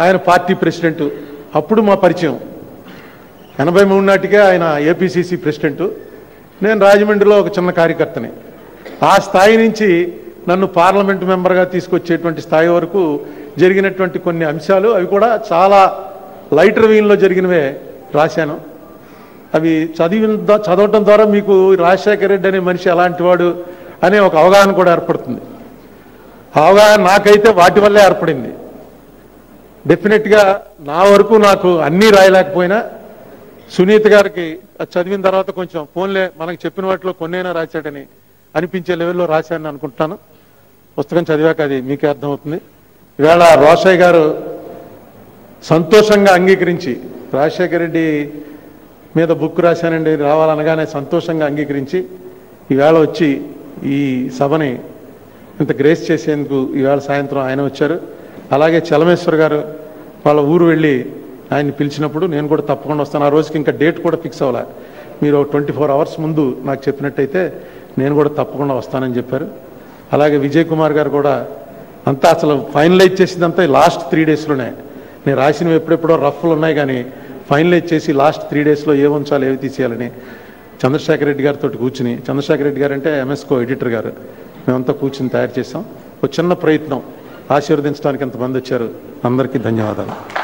ఆయన party president అప్పుడు మా పరిచయం ఎనభై మూడు నాటికే ఆయన ఏపీసీసీ ప్రెసిడెంట్ నేను రాజమండ్రిలో ఒక చిన్న కార్యకర్తని ఆ స్థాయి నుంచి నన్ను పార్లమెంట్ మెంబర్గా తీసుకొచ్చేటువంటి స్థాయి వరకు జరిగినటువంటి కొన్ని అంశాలు అవి కూడా చాలా లైటర్ వీన్లో జరిగినవే రాశాను అవి చదివిన ద- చదవటం ద్వారా మీకు రాజశేఖర రెడ్డి అనే మనిషి ఎలాంటి వాడు అనే ఒక అవగాహన కూడా ఏర్పడుతుంది ఆ అవగాహన నాకైతే వాటి వల్లే ఏర్పడింది డెఫినెట్గా నా వరకు నాకు అన్నీ రాయలేకపోయినా సునీత గారికి అది చదివిన తర్వాత కొంచెం ఫోన్లే మనకు చెప్పిన వాటిలో కొన్నైనా రాశాడని అనిపించే లెవెల్లో రాశానని అనుకుంటున్నాను పుస్తకం చదివాక అది మీకే అర్థమవుతుంది ఈవేళ రోషయ్య గారు సంతోషంగా అంగీకరించి రాజశేఖర రెడ్డి మీద బుక్ రాశానండి రావాలనగానే సంతోషంగా అంగీకరించి ఈవేళ వచ్చి ఈ సభని ఇంత గ్రేస్ చేసేందుకు ఈవేళ సాయంత్రం ఆయన వచ్చారు అలాగే చలమేశ్వర్ గారు వాళ్ళ ఊరు వెళ్ళి ఆయన్ని పిలిచినప్పుడు నేను కూడా తప్పకుండా వస్తాను ఆ రోజుకి ఇంకా డేట్ కూడా ఫిక్స్ అవ్వలే మీరు ట్వంటీ ఫోర్ అవర్స్ ముందు నాకు చెప్పినట్టయితే నేను కూడా తప్పకుండా వస్తానని చెప్పారు అలాగే విజయ్ కుమార్ గారు కూడా అంతా అసలు ఫైనలైజ్ చేసిందంతా లాస్ట్ త్రీ డేస్లోనే నేను రాసినవి ఎప్పుడెప్పుడో రఫ్లు ఉన్నాయి కానీ ఫైనలైజ్ చేసి లాస్ట్ త్రీ డేస్లో ఏ ఉంచాలి ఏవి తీసేయాలని చంద్రశేఖర్ రెడ్డి గారితో కూర్చుని చంద్రశేఖర్ రెడ్డి గారు అంటే ఎంఎస్కో ఎడిటర్ గారు మేమంతా కూర్చుని తయారు చేసాం ఒక చిన్న ప్రయత్నం ఆశీర్వదించడానికి ఎంతమంది వచ్చారు అందరికీ ధన్యవాదాలు